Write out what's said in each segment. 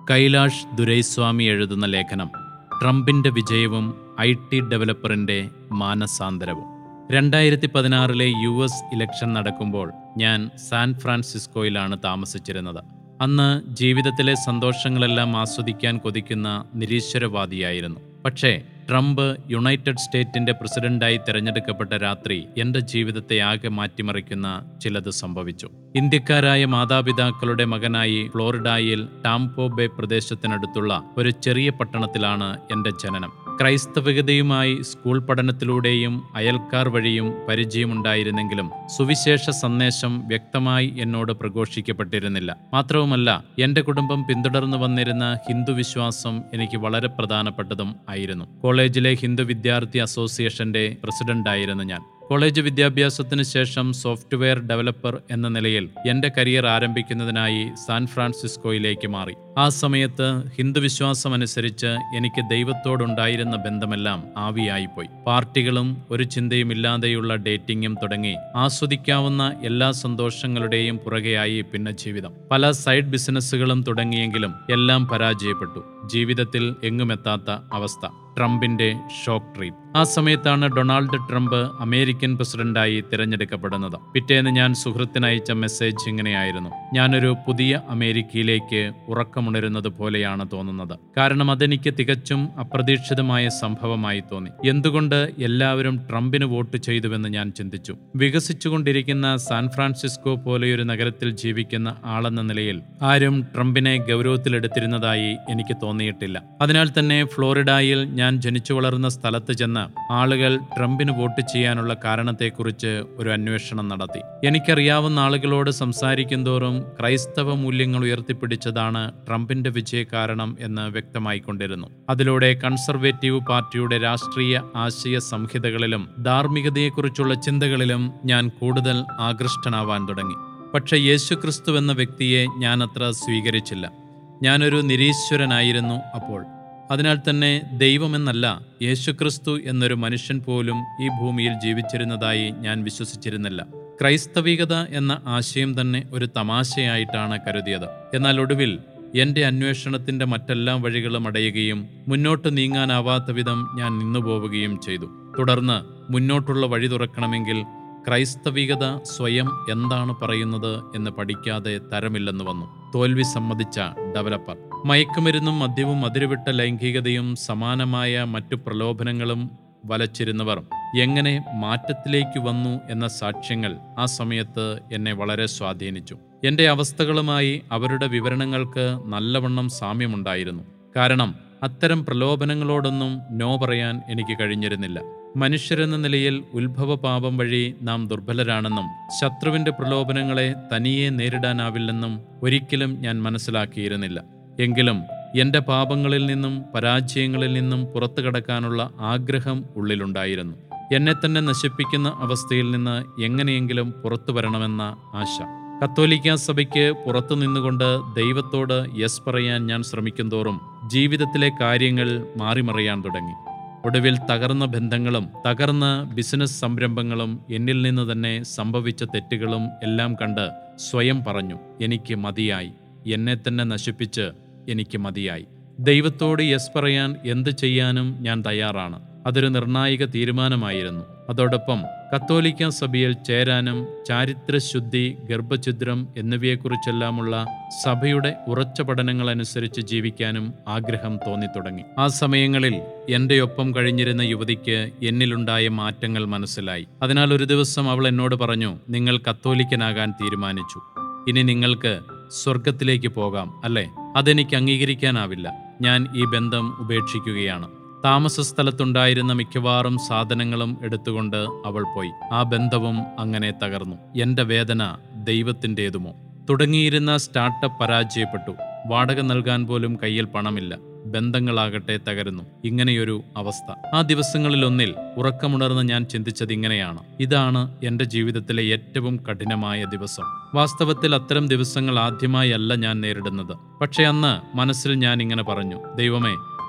കൈലാഷ് ദുരൈസ്വാമി എഴുതുന്ന ലേഖനം ട്രംപിന്റെ വിജയവും ഐ ടി ഡെവലപ്പറിന്റെ മാനസാന്തരവും രണ്ടായിരത്തി പതിനാറിലെ യു എസ് ഇലക്ഷൻ നടക്കുമ്പോൾ ഞാൻ സാൻ ഫ്രാൻസിസ്കോയിലാണ് താമസിച്ചിരുന്നത് അന്ന് ജീവിതത്തിലെ സന്തോഷങ്ങളെല്ലാം ആസ്വദിക്കാൻ കൊതിക്കുന്ന നിരീശ്വരവാദിയായിരുന്നു പക്ഷേ ട്രംപ് യുണൈറ്റഡ് സ്റ്റേറ്റിന്റെ പ്രസിഡന്റായി തെരഞ്ഞെടുക്കപ്പെട്ട രാത്രി എന്റെ ജീവിതത്തെ ആകെ മാറ്റിമറിക്കുന്ന ചിലത് സംഭവിച്ചു ഇന്ത്യക്കാരായ മാതാപിതാക്കളുടെ മകനായി ഫ്ലോറിഡായിൽ ടാംപോ ബേ പ്രദേശത്തിനടുത്തുള്ള ഒരു ചെറിയ പട്ടണത്തിലാണ് എന്റെ ജനനം ക്രൈസ്തവികതയുമായി സ്കൂൾ പഠനത്തിലൂടെയും അയൽക്കാർ വഴിയും പരിചയമുണ്ടായിരുന്നെങ്കിലും സുവിശേഷ സന്ദേശം വ്യക്തമായി എന്നോട് പ്രഘോഷിക്കപ്പെട്ടിരുന്നില്ല മാത്രവുമല്ല എന്റെ കുടുംബം പിന്തുടർന്നു വന്നിരുന്ന ഹിന്ദു വിശ്വാസം എനിക്ക് വളരെ പ്രധാനപ്പെട്ടതും ആയിരുന്നു കോളേജിലെ ഹിന്ദു വിദ്യാർത്ഥി അസോസിയേഷന്റെ പ്രസിഡന്റായിരുന്നു ഞാൻ കോളേജ് വിദ്യാഭ്യാസത്തിന് ശേഷം സോഫ്റ്റ്വെയർ ഡെവലപ്പർ എന്ന നിലയിൽ എന്റെ കരിയർ ആരംഭിക്കുന്നതിനായി സാൻ ഫ്രാൻസിസ്കോയിലേക്ക് മാറി ആ സമയത്ത് ഹിന്ദു വിശ്വാസം അനുസരിച്ച് എനിക്ക് ദൈവത്തോടുണ്ടായിരുന്ന ബന്ധമെല്ലാം ആവിയായിപ്പോയി പാർട്ടികളും ഒരു ചിന്തയുമില്ലാതെയുള്ള ഡേറ്റിംഗും തുടങ്ങി ആസ്വദിക്കാവുന്ന എല്ലാ സന്തോഷങ്ങളുടെയും പുറകെയായി പിന്നെ ജീവിതം പല സൈഡ് ബിസിനസ്സുകളും തുടങ്ങിയെങ്കിലും എല്ലാം പരാജയപ്പെട്ടു ജീവിതത്തിൽ എങ്ങുമെത്താത്ത അവസ്ഥ ട്രംപിന്റെ ഷോക്ക് ട്രീറ്റ് ആ സമയത്താണ് ഡൊണാൾഡ് ട്രംപ് അമേരിക്കൻ പ്രസിഡന്റായി തിരഞ്ഞെടുക്കപ്പെടുന്നത് പിറ്റേന്ന് ഞാൻ സുഹൃത്തിനയച്ച മെസ്സേജ് ഇങ്ങനെയായിരുന്നു ഞാനൊരു പുതിയ അമേരിക്കയിലേക്ക് ഉറക്കമുണരുന്നത് പോലെയാണ് തോന്നുന്നത് കാരണം അതെനിക്ക് തികച്ചും അപ്രതീക്ഷിതമായ സംഭവമായി തോന്നി എന്തുകൊണ്ട് എല്ലാവരും ട്രംപിന് വോട്ട് ചെയ്തുവെന്ന് ഞാൻ ചിന്തിച്ചു വികസിച്ചുകൊണ്ടിരിക്കുന്ന സാൻ ഫ്രാൻസിസ്കോ പോലെയൊരു നഗരത്തിൽ ജീവിക്കുന്ന ആളെന്ന നിലയിൽ ആരും ട്രംപിനെ ഗൗരവത്തിലെടുത്തിരുന്നതായി എനിക്ക് തോന്നിയിട്ടില്ല അതിനാൽ തന്നെ ഫ്ലോറിഡായിൽ ഞാൻ ജനിച്ചു വളർന്ന സ്ഥലത്ത് ചെന്ന് ആളുകൾ ട്രംപിന് വോട്ട് ചെയ്യാനുള്ള കാരണത്തെക്കുറിച്ച് ഒരു അന്വേഷണം നടത്തി എനിക്കറിയാവുന്ന ആളുകളോട് സംസാരിക്കും തോറും ക്രൈസ്തവ മൂല്യങ്ങൾ ഉയർത്തിപ്പിടിച്ചതാണ് ട്രംപിന്റെ വിജയ കാരണം എന്ന് വ്യക്തമായിക്കൊണ്ടിരുന്നു അതിലൂടെ കൺസർവേറ്റീവ് പാർട്ടിയുടെ രാഷ്ട്രീയ ആശയ സംഹിതകളിലും ധാർമ്മികതയെക്കുറിച്ചുള്ള ചിന്തകളിലും ഞാൻ കൂടുതൽ ആകൃഷ്ടനാവാൻ തുടങ്ങി പക്ഷെ യേശുക്രിസ്തു എന്ന വ്യക്തിയെ ഞാൻ അത്ര സ്വീകരിച്ചില്ല ഞാനൊരു നിരീശ്വരനായിരുന്നു അപ്പോൾ അതിനാൽ തന്നെ ദൈവമെന്നല്ല യേശുക്രിസ്തു എന്നൊരു മനുഷ്യൻ പോലും ഈ ഭൂമിയിൽ ജീവിച്ചിരുന്നതായി ഞാൻ വിശ്വസിച്ചിരുന്നില്ല ക്രൈസ്തവികത എന്ന ആശയം തന്നെ ഒരു തമാശയായിട്ടാണ് കരുതിയത് എന്നാൽ ഒടുവിൽ എന്റെ അന്വേഷണത്തിന്റെ മറ്റെല്ലാ വഴികളും അടയുകയും മുന്നോട്ട് നീങ്ങാനാവാത്ത വിധം ഞാൻ നിന്നുപോവുകയും ചെയ്തു തുടർന്ന് മുന്നോട്ടുള്ള വഴി തുറക്കണമെങ്കിൽ ക്രൈസ്തവികത സ്വയം എന്താണ് പറയുന്നത് എന്ന് പഠിക്കാതെ തരമില്ലെന്ന് വന്നു തോൽവി സമ്മതിച്ച ഡെവലപ്പർ മയക്കുമരുന്നും മദ്യവും അതിരുവിട്ട ലൈംഗികതയും സമാനമായ മറ്റു പ്രലോഭനങ്ങളും വലച്ചിരുന്നവർ എങ്ങനെ മാറ്റത്തിലേക്ക് വന്നു എന്ന സാക്ഷ്യങ്ങൾ ആ സമയത്ത് എന്നെ വളരെ സ്വാധീനിച്ചു എന്റെ അവസ്ഥകളുമായി അവരുടെ വിവരണങ്ങൾക്ക് നല്ലവണ്ണം സാമ്യമുണ്ടായിരുന്നു കാരണം അത്തരം പ്രലോഭനങ്ങളോടൊന്നും നോ പറയാൻ എനിക്ക് കഴിഞ്ഞിരുന്നില്ല മനുഷ്യരെന്ന നിലയിൽ ഉത്ഭവപാപം വഴി നാം ദുർബലരാണെന്നും ശത്രുവിന്റെ പ്രലോഭനങ്ങളെ തനിയെ നേരിടാനാവില്ലെന്നും ഒരിക്കലും ഞാൻ മനസ്സിലാക്കിയിരുന്നില്ല എങ്കിലും എന്റെ പാപങ്ങളിൽ നിന്നും പരാജയങ്ങളിൽ നിന്നും പുറത്തു കടക്കാനുള്ള ആഗ്രഹം ഉള്ളിലുണ്ടായിരുന്നു എന്നെ തന്നെ നശിപ്പിക്കുന്ന അവസ്ഥയിൽ നിന്ന് എങ്ങനെയെങ്കിലും പുറത്തു വരണമെന്ന ആശ കത്തോലിക്ക സഭയ്ക്ക് പുറത്തു നിന്നുകൊണ്ട് ദൈവത്തോട് യെസ് പറയാൻ ഞാൻ ശ്രമിക്കും തോറും ജീവിതത്തിലെ കാര്യങ്ങൾ മാറിമറിയാൻ തുടങ്ങി ഒടുവിൽ തകർന്ന ബന്ധങ്ങളും തകർന്ന ബിസിനസ് സംരംഭങ്ങളും എന്നിൽ നിന്ന് തന്നെ സംഭവിച്ച തെറ്റുകളും എല്ലാം കണ്ട് സ്വയം പറഞ്ഞു എനിക്ക് മതിയായി എന്നെ തന്നെ നശിപ്പിച്ച് എനിക്ക് മതിയായി ദൈവത്തോട് യെസ് പറയാൻ എന്ത് ചെയ്യാനും ഞാൻ തയ്യാറാണ് അതൊരു നിർണായക തീരുമാനമായിരുന്നു അതോടൊപ്പം കത്തോലിക്ക സഭയിൽ ചേരാനും ചാരിത്രശുദ്ധി ഗർഭഛിദ്രം എന്നിവയെക്കുറിച്ചെല്ലാമുള്ള സഭയുടെ ഉറച്ച പഠനങ്ങൾ അനുസരിച്ച് ജീവിക്കാനും ആഗ്രഹം തോന്നിത്തുടങ്ങി ആ സമയങ്ങളിൽ എന്റെ ഒപ്പം കഴിഞ്ഞിരുന്ന യുവതിക്ക് എന്നിലുണ്ടായ മാറ്റങ്ങൾ മനസ്സിലായി അതിനാൽ ഒരു ദിവസം അവൾ എന്നോട് പറഞ്ഞു നിങ്ങൾ കത്തോലിക്കനാകാൻ തീരുമാനിച്ചു ഇനി നിങ്ങൾക്ക് സ്വർഗത്തിലേക്ക് പോകാം അല്ലേ അതെനിക്ക് അംഗീകരിക്കാനാവില്ല ഞാൻ ഈ ബന്ധം ഉപേക്ഷിക്കുകയാണ് താമസ സ്ഥലത്തുണ്ടായിരുന്ന മിക്കവാറും സാധനങ്ങളും എടുത്തുകൊണ്ട് അവൾ പോയി ആ ബന്ധവും അങ്ങനെ തകർന്നു എന്റെ വേദന ദൈവത്തിൻ്റെതുമോ തുടങ്ങിയിരുന്ന സ്റ്റാർട്ടപ്പ് പരാജയപ്പെട്ടു വാടക നൽകാൻ പോലും കയ്യിൽ പണമില്ല ബന്ധങ്ങളാകട്ടെ തകരുന്നു ഇങ്ങനെയൊരു അവസ്ഥ ആ ദിവസങ്ങളിലൊന്നിൽ ഉറക്കമുണർന്ന് ഞാൻ ചിന്തിച്ചത് ഇങ്ങനെയാണ് ഇതാണ് എൻ്റെ ജീവിതത്തിലെ ഏറ്റവും കഠിനമായ ദിവസം വാസ്തവത്തിൽ അത്തരം ദിവസങ്ങൾ ആദ്യമായല്ല ഞാൻ നേരിടുന്നത് പക്ഷെ അന്ന് മനസ്സിൽ ഞാൻ ഇങ്ങനെ പറഞ്ഞു ദൈവമേ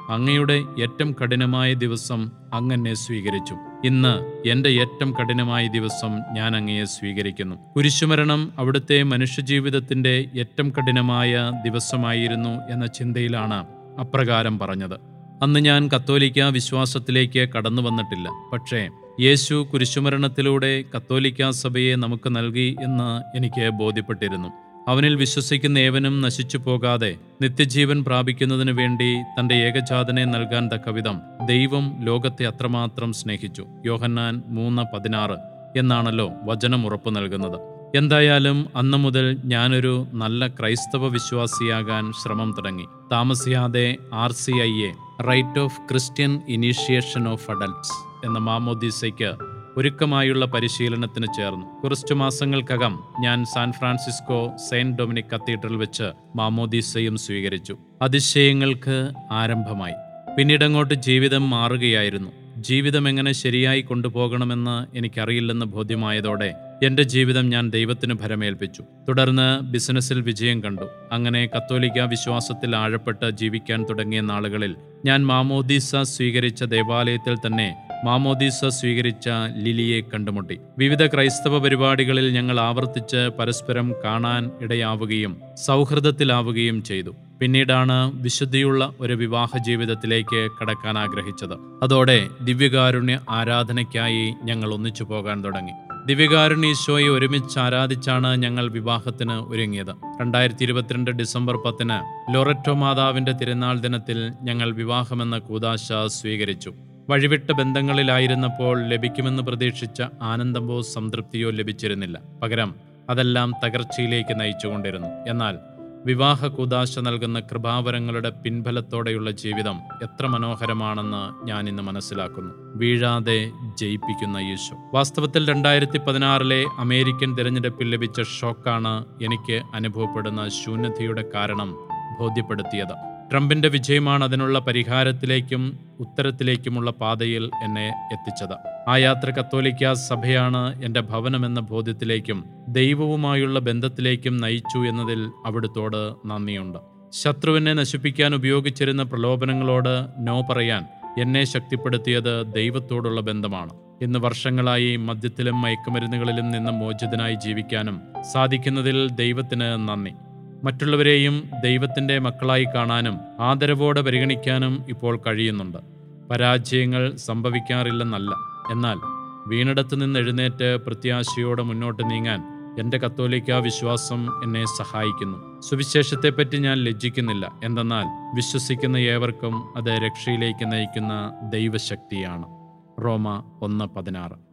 അങ്ങയുടെ ഏറ്റവും കഠിനമായ ദിവസം അങ്ങെന്നെ സ്വീകരിച്ചു ഇന്ന് എൻ്റെ ഏറ്റവും കഠിനമായ ദിവസം ഞാൻ അങ്ങയെ സ്വീകരിക്കുന്നു കുരിശുമരണം അവിടുത്തെ മനുഷ്യജീവിതത്തിൻ്റെ ഏറ്റവും കഠിനമായ ദിവസമായിരുന്നു എന്ന ചിന്തയിലാണ് അപ്രകാരം പറഞ്ഞത് അന്ന് ഞാൻ കത്തോലിക്ക വിശ്വാസത്തിലേക്ക് കടന്നു വന്നിട്ടില്ല പക്ഷേ യേശു കുരിശുമരണത്തിലൂടെ കത്തോലിക്ക സഭയെ നമുക്ക് നൽകി എന്ന് എനിക്ക് ബോധ്യപ്പെട്ടിരുന്നു അവനിൽ വിശ്വസിക്കുന്ന ഏവനും നശിച്ചു പോകാതെ നിത്യജീവൻ പ്രാപിക്കുന്നതിനു വേണ്ടി തന്റെ ഏകജാതനെ നൽകാൻ തക്കവിധം ദൈവം ലോകത്തെ അത്രമാത്രം സ്നേഹിച്ചു യോഹന്നാൻ മൂന്ന് പതിനാറ് എന്നാണല്ലോ വചനം ഉറപ്പു നൽകുന്നത് എന്തായാലും അന്നു മുതൽ ഞാനൊരു നല്ല ക്രൈസ്തവ വിശ്വാസിയാകാൻ ശ്രമം തുടങ്ങി താമസിയാതെ R C I A rite of Christian initiation of adults എന്ന മാമോദീസയ്ക്ക് ഒരുക്കമായുള്ള പരിശീലനത്തിന് ചേർന്നു കുറച്ചു മാസങ്ങൾക്കകം ഞാൻ San Francisco Saint Dominic cathedral വെച്ച് മാമോദീസയും സ്വീകരിച്ചു അതിശയങ്ങൾക്ക് ആരംഭമായി പിന്നീടങ്ങോട്ട് ജീവിതം മാറുകയായിരുന്നു ജീവിതം എങ്ങനെ ശരിയായി കൊണ്ടുപോകണമെന്ന് എനിക്കറിയില്ലെന്ന് ബോധ്യമായതോടെ എന്റെ ജീവിതം ഞാൻ ദൈവത്തിന് ഭരമേൽപ്പിച്ചു തുടർന്ന് ബിസിനസ്സിൽ വിജയം കണ്ടു അങ്ങനെ കത്തോലിക്ക വിശ്വാസത്തിൽ ആഴപ്പെട്ട് ജീവിക്കാൻ തുടങ്ങിയ നാളുകളിൽ ഞാൻ മാമോദീസ സ്വീകരിച്ച ദേവാലയത്തിൽ തന്നെ മാമോദീസ സ്വീകരിച്ച ലിലിയെ കണ്ടുമുട്ടി വിവിധ ക്രൈസ്തവ പരിപാടികളിൽ ഞങ്ങൾ ആവർത്തിച്ച് പരസ്പരം കാണാൻ ഇടയാവുകയും സൗഹൃദത്തിലാവുകയും ചെയ്തു പിന്നീടാണ് വിശുദ്ധിയുള്ള ഒരു വിവാഹ ജീവിതത്തിലേക്ക് കടക്കാൻ ആഗ്രഹിച്ചത് അതോടെ ദിവ്യകാരുണ്യ ആരാധനയ്ക്കായി ഞങ്ങൾ ഒന്നിച്ചു പോകാൻ തുടങ്ങി ദിവ്യകാരുണ്യ ഈശോയെ ഒരുമിച്ച് ആരാധിച്ചാണ് ഞങ്ങൾ വിവാഹത്തിന് ഒരുങ്ങിയത് രണ്ടായിരത്തി ഇരുപത്തിരണ്ട് ഡിസംബർ പത്തിന് ലൊററ്റോ മാതാവിന്റെ തിരുനാൾ ദിനത്തിൽ ഞങ്ങൾ വിവാഹമെന്ന കൂതാശ സ്വീകരിച്ചു വഴിവിട്ട ബന്ധങ്ങളിലായിരുന്നപ്പോൾ ലഭിക്കുമെന്ന് പ്രതീക്ഷിച്ച ആനന്ദമോ സംതൃപ്തിയോ ലഭിച്ചിരുന്നില്ല പകരം അതെല്ലാം തകർച്ചയിലേക്ക് നയിച്ചുകൊണ്ടിരുന്നു എന്നാൽ വിവാഹ കൂതാശ നൽകുന്ന കൃപാവരങ്ങളുടെ പിൻബലത്തോടെയുള്ള ജീവിതം എത്ര മനോഹരമാണെന്ന് ഞാൻ ഇന്ന് മനസ്സിലാക്കുന്നു വീഴാതെ ജയിപ്പിക്കുന്ന യേശു വാസ്തവത്തിൽ രണ്ടായിരത്തി പതിനാറിലെ അമേരിക്കൻ തിരഞ്ഞെടുപ്പിൽ ലഭിച്ച ഷോക്കാണ് എനിക്ക് അനുഭവപ്പെടുന്ന ശൂന്യതയുടെ കാരണം ബോധ്യപ്പെടുത്തിയത് ട്രംപിന്റെ വിജയമാണ് അതിനുള്ള പരിഹാരത്തിലേക്കും ഉത്തരത്തിലേക്കുമുള്ള പാതയിൽ എന്നെ എത്തിച്ചത് ആ യാത്ര കത്തോലിക്ക സഭയാണ് എൻ്റെ ഭവനമെന്ന ബോധ്യത്തിലേക്കും ദൈവവുമായുള്ള ബന്ധത്തിലേക്കും നയിച്ചു എന്നതിൽ അവിടുത്തോട് നന്ദിയുണ്ട് ശത്രുവിനെ നശിപ്പിക്കാൻ ഉപയോഗിച്ചിരുന്ന പ്രലോഭനങ്ങളോട് നോ പറയാൻ എന്നെ ശക്തിപ്പെടുത്തിയത് ദൈവത്തോടുള്ള ബന്ധമാണ് ഇന്ന് വർഷങ്ങളായി മദ്യത്തിലും മയക്കുമരുന്നുകളിലും നിന്ന് മോചിതനായി ജീവിക്കാനും സാധിക്കുന്നതിൽ ദൈവത്തിന് നന്ദി മറ്റുള്ളവരെയും ദൈവത്തിൻ്റെ മക്കളായി കാണാനും ആദരവോടെ പരിഗണിക്കാനും ഇപ്പോൾ കഴിയുന്നുണ്ട് പരാജയങ്ങൾ സംഭവിക്കാറില്ലെന്നല്ല എന്നാൽ വീണിടത്ത് നിന്ന് എഴുന്നേറ്റ് പ്രത്യാശയോടെ മുന്നോട്ട് നീങ്ങാൻ എൻ്റെ കത്തോലിക്ക വിശ്വാസം എന്നെ സഹായിക്കുന്നു സുവിശേഷത്തെപ്പറ്റി ഞാൻ ലജ്ജിക്കുന്നില്ല എന്തെന്നാൽ വിശ്വസിക്കുന്ന ഏവർക്കും അത് രക്ഷയിലേക്ക് നയിക്കുന്ന ദൈവശക്തിയാണ് റോമ ഒന്ന് പതിനാറ്